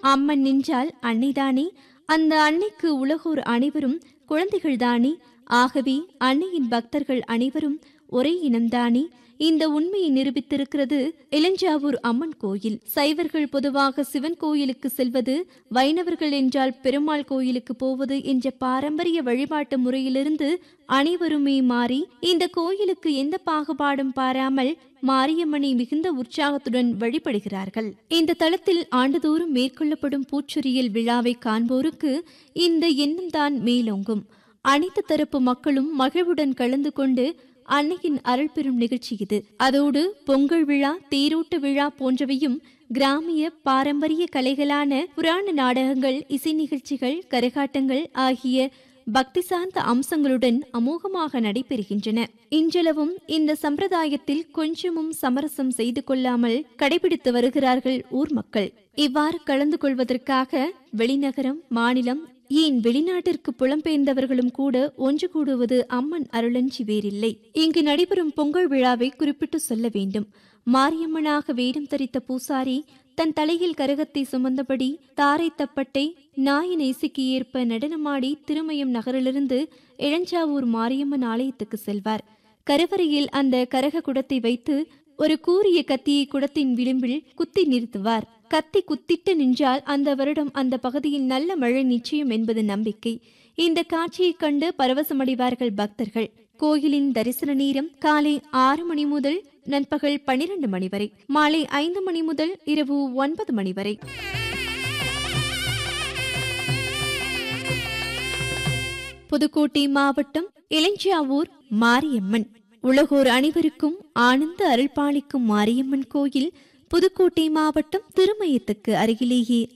அம்மன் நின்றால் அன்னைதானே அந்த அன்னைக்கு உலகோர் அனைவரும் குழந்தைகள்தானே ஆகவே அன்னையின் பக்தர்கள் அனைவரும் ஒரே இனம்தானே இந்த உண்மையை நிரூபித்திருக்கிறது இளஞ்சாவூர் அம்மன் கோயில் சைவர்கள் பொதுவாக சிவன் கோயிலுக்கு செல்வது வைணவர்கள் என்றால் பெருமாள் கோயிலுக்கு போவது என்ற பாரம்பரிய வழிபாட்டு முறையிலிருந்து அனைவருமே மாறி இந்த கோயிலுக்கு எந்த பாகுபாடும் பாராமல் மாரியம்மனை மிகுந்த உற்சாகத்துடன் வழிபடுகிறார்கள் இந்த தளத்தில் ஆண்டுதோறும் மேற்கொள்ளப்படும் பூச்சொரியில் விழாவை காண்போருக்கு இந்த எண்ணம் தான் மேலோங்கும் அனைத்து தரப்பு மக்களும் மகிழ்வுடன் கலந்து கொண்டு அன்னையின் அருள் பெறும் நிகழ்ச்சி இது அதோடு பொங்கல் விழா தேரோட்ட விழா போன்றவையும் கிராமிய பாரம்பரிய கலைகளான புராண நாடகங்கள் இசை நிகழ்ச்சிகள் கரகாட்டங்கள் ஆகிய பக்தி சார்ந்த அம்சங்களுடன் அமோகமாக நடைபெறுகின்றன இன்றளவும் இந்த சம்பிரதாயத்தில் கொஞ்சமும் சமரசம் செய்து கொள்ளாமல் கடைபிடித்து வருகிறார்கள் ஊர் மக்கள் இவ்வாறு கலந்து கொள்வதற்காக வெளிநகரம் மாநிலம் ஏன் வெளிநாட்டிற்கு புலம்பெயர்ந்தவர்களும் கூட ஒன்று கூடுவது அம்மன் அருளஞ்சி வேறில்லை இங்கு நடைபெறும் பொங்கல் விழாவை குறிப்பிட்டு சொல்ல வேண்டும் மாரியம்மனாக வேடம் தரித்த பூசாரி தன் தலையில் கரகத்தை சுமந்தபடி தாரை தப்பட்டை நாயின் இசைக்கு ஏற்ப நடனமாடி திருமயம் நகரிலிருந்து இளஞ்சாவூர் மாரியம்மன் ஆலயத்துக்கு செல்வார் கருவறையில் அந்த கரக குடத்தை வைத்து ஒரு கூரிய கத்தியை குடத்தின் விளிம்பில் குத்தி நிறுத்துவார் கத்தி குத்திட்டு நின்றால் அந்த வருடம் அந்த பகுதியில் நல்ல மழை நிச்சயம் என்பது நம்பிக்கை இந்த காட்சியைக் கண்டு பரவசமடைவார்கள் பக்தர்கள் கோயிலின் தரிசன நேரம் காலை ஆறு மணி முதல் நண்பகல் பனிரெண்டு மணி வரை மாலை ஐந்து மணி முதல் இரவு ஒன்பது மணி வரை புதுக்கோட்டை மாவட்டம் இளஞ்சியாவூர் மாரியம்மன் உலகோர் அனைவருக்கும் ஆனந்த அருள்பாலிக்கும் மாரியம்மன் கோயில் புதுக்கோட்டை மாவட்டம் திருமயத்துக்கு அருகிலேயே